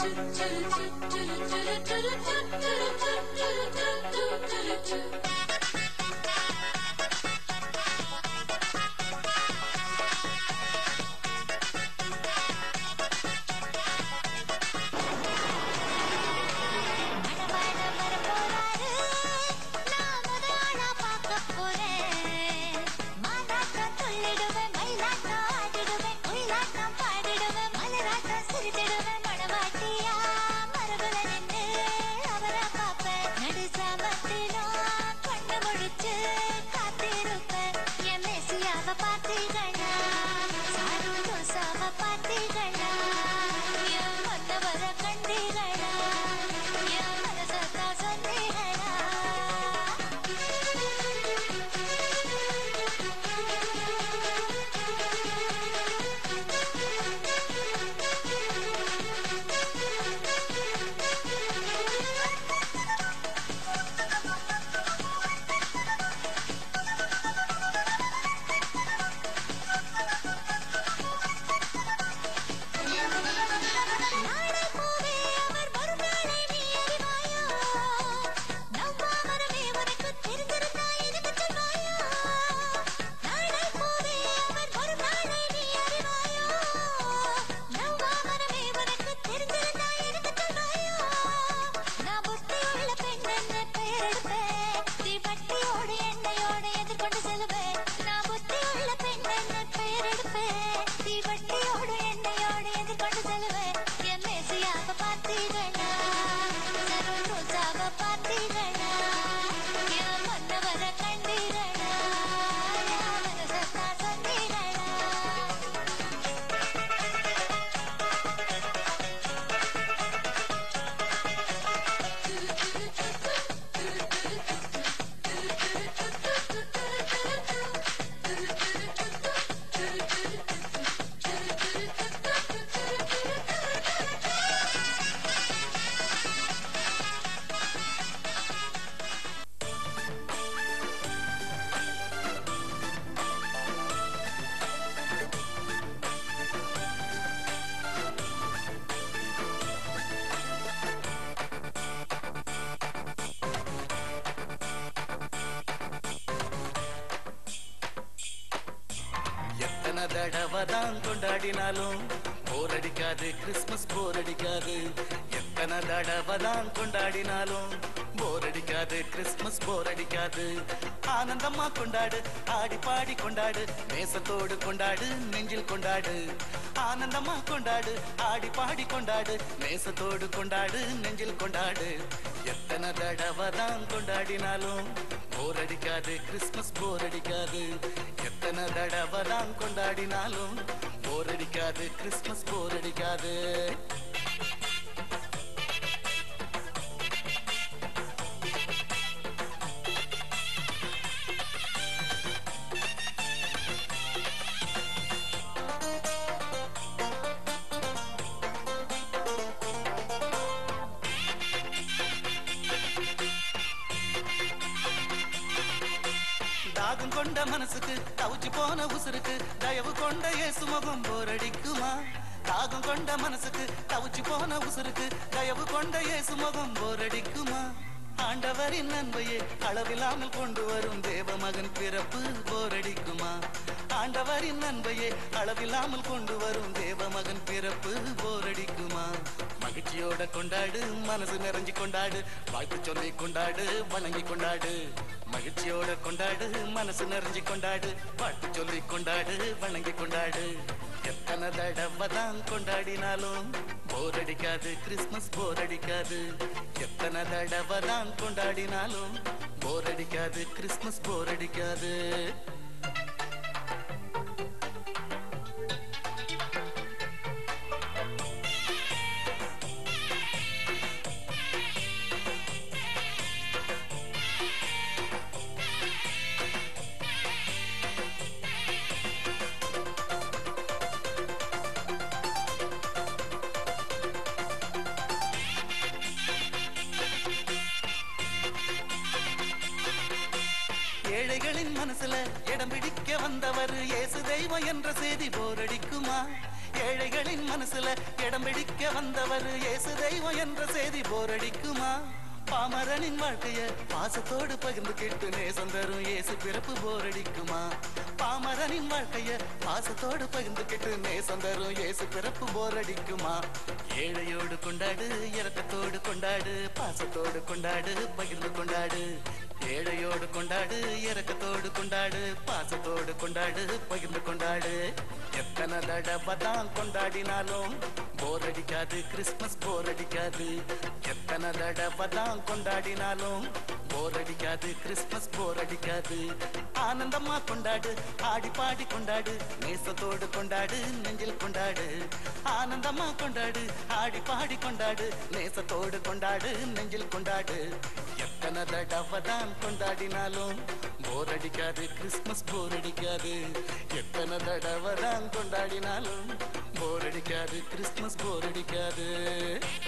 மணவாள வரப்போறாரு நான் முத ஆளா பார்க்க போறேன் மாதாட்டம் துள்ளிடுவேன் மயிலாட்டம் ஆடிடுவேன் ஒயிலாட்டம் பாடிடுவேன் மலராட்டம் சிரிச்சிடுவேன் மணவாட்டியா மரபுல நின்று அவரை பார்ப்பேன் நடு சாமத்திலும் கண்ணு முழிச்சு காத்திருப்பேன் என் மேசியாவ பார்த்தீங்களா சாரு தோசாவ பார்த்தீங்களா என் மன்னவர கண்டீங்களா என் மனசத்தா சொன்னீங்களா நாளை போவே அவர் வரும் நாளை நீ அறிவாயோ நவ்வாமரமே உனக்கு தெரிந்திருந்தா எனக்கு சொல்வாயோ நாளை போவே அவர் வரும் நாளை நீ அறிவாயோ நவ்வாமரமே உனக்கு தெரிந்திருந்தா எனக்கு சொல்வாயோ நான் புத்தியுள்ள பெண் என்று பெயரெடுப்பேன் தீபட்டியோடு எண்ணெயோடு எதிர்கொண்டு செல்வேன் நான் புத்தியுள்ள பெண் என்று பெயரெடுப்பேன் தீபட்டியோடு எண்ணெயோடு எதிர்கொண்டு செல்வேன் என் மேசியாக பார்த்தீர்களா சரு ரோசாக பார்த்தீர்களா என் மன்னவர கண்டீர்களா என் மனசத்தா சொன்னீர்களா எத்தனை தடவை தான் கொண்டாடினாலும் போர் அடிக்காது கிறிஸ்மஸ் போர் அடிக்காது எத்தனை தடவை தான் கொண்டாடினாலும் போர் அடிக்காது கிறிஸ்மஸ் போர் அடிக்காது ஆனந்தமா கொண்டாடு ஆடி பாடி கொண்டாடு நேசத்தோடு கொண்டாடு நெஞ்சில் கொண்டாடு ஆனந்தமா கொண்டாடு ஆடி பாடி கொண்டாடு நேசத்தோடு கொண்டாடு நெஞ்சில் கொண்டாடு எத்தனை தடவை தான் கொண்டாடினாலும் போர் அடிக்காது கிறிஸ்மஸ் போர் அடிக்காது எத்தனை தடவை தான் கொண்டாடினாலும் போர் அடிக்காது கிறிஸ்மஸ் போர் அடிக்காது தாகம் கொண்ட மனசுக்கு தவிச்சு போன உசுருக்கு தயவு கொண்ட இயேசு முகம் போரடிக்குமா தாகம் கொண்ட மனசுக்கு தவிச்சு போன உசுருக்கு தயவு கொண்ட இயேசு முகம் போரடிக்குமா ஆண்டவரின் நன்மையை அளவில்லாமல் கொண்டு வரும் தேவ மகன் பிறப்பு போரடிக்குமா ஆண்டவரின் நன்மையை அளவில்லாமல் கொண்டு வரும் தேவ மகன் பிறப்பு போரடிக்குமா மகிழ்ச்சியோட கொண்டாடு மனசு நிறைஞ்சு கொண்டாடு வாழ்த்து சொல்லி கொண்டாடு வணங்கி கொண்டாடு மகிழ்ச்சியோட கொண்டாடு மனசு நிறைஞ்சு கொண்டாடு பாட்டு சொல்லி கொண்டாடு வணங்கி கொண்டாடு எத்தனை தடவை தான் கொண்டாடினாலும் போர் அடிக்காது கிறிஸ்மஸ் போர் அடிக்காது எத்தனை தடவை தான் கொண்டாடினாலும் போர் அடிக்காது கிறிஸ்மஸ் போர் அடிக்காது ஏழைகளின் மனசுல இடம் பிடிக்க வந்தவர் இயேசு தெய்வம் என்ற செய்தி போரடிக்குமா ஏழைகளின் மனசுல இடம் பிடிக்க வந்தவர் இயேசு தெய்வம் என்ற செய்தி போரடிக்குமா பாமரனின் வாழ்க்கைய பாசத்தோடு பகிர்ந்து கேட்டு நேசம் தரும் இயேசு பிறப்பு போரடிக்குமா பாமரனின் வாழ்க்கைய பாசத்தோடு பகிர்ந்து கேட்டு நேசம் தரும் இயேசு பிறப்பு போரடிக்குமா ஏழையோடு கொண்டாடு இரக்கத்தோடு கொண்டாடு பாசத்தோடு கொண்டாடு பகிர்ந்து கொண்டாடு ஏழையோடு கொண்டாடு இரக்கத்தோடு கொண்டாடு பாசத்தோடு கொண்டாடு பகிர்ந்து கொண்டாடு எத்தனை தடவை தான் கொண்டாடினாலும் போர் அடிக்காது கிறிஸ்மஸ் போர் அடிக்காது எத்தனை தடவை தான் கொண்டாடினாலும் போர் அடிக்காது கிறிஸ்மஸ் போர் அடிக்காது ஆனந்தமா கொண்டாடு ஆடி பாடி கொண்டாடு நேசத்தோடு கொண்டாடு நெஞ்சில் கொண்டாடு ஆனந்தமா கொண்டாடு ஆடி பாடி கொண்டாடு நேசத்தோடு கொண்டாடு நெஞ்சில் கொண்டாடு எத்தனை தடவை தான் கொண்டாடினாலும் போர் அடிக்காது கிறிஸ்மஸ் போர் அடிக்காது எத்தனை தடவை தான் கொண்டாடினாலும் போர் அடிக்காது கிறிஸ்மஸ் போர் அடிக்காது